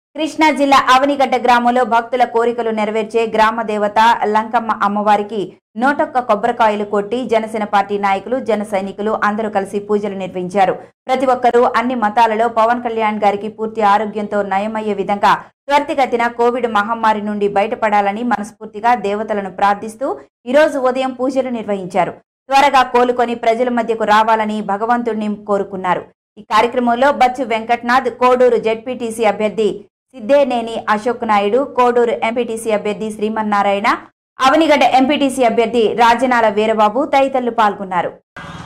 కృష్ణా జిల్లా అవనిగడ్డ గ్రామంలో భక్తుల కోరికలు నెరవేర్చే గ్రామ దేవత లంకమ్మ అమ్మవారికి నూటొక్క కొబ్బరికాయలు కొట్టి జనసేన పార్టీ నాయకులు జన సైనికులు అందరూ కలిసి పూజలు నిర్వహించారు ప్రతి ఒక్కరూ అన్ని మతాలలో పవన్ కళ్యాణ్ గారికి పూర్తి ఆరోగ్యంతో నయమయ్యే విధంగా త్వరితగతిన కోవిడ్ మహమ్మారి నుండి బయటపడాలని మనస్ఫూర్తిగా దేవతలను ప్రార్థిస్తూ ఈరోజు ఉదయం పూజలు నిర్వహించారు త్వరగా కోలుకొని ప్రజల మధ్యకు రావాలని భగవంతుడిని కోరుకున్నారు ఈ కార్యక్రమంలో బచ్చు వెంకట్నాథ్ కోడూరు జెడ్పీటీసీ అభ్యర్థి సిద్దేనేని అశోక్ నాయుడు కోడూరు ఎంపీటీసీ అభ్యర్థి శ్రీమన్నారాయణ అవనిగడ్డ ఎంపీటీసీ అభ్యర్థి రాజనాల వీరబాబు తదితరులు పాల్గొన్నారు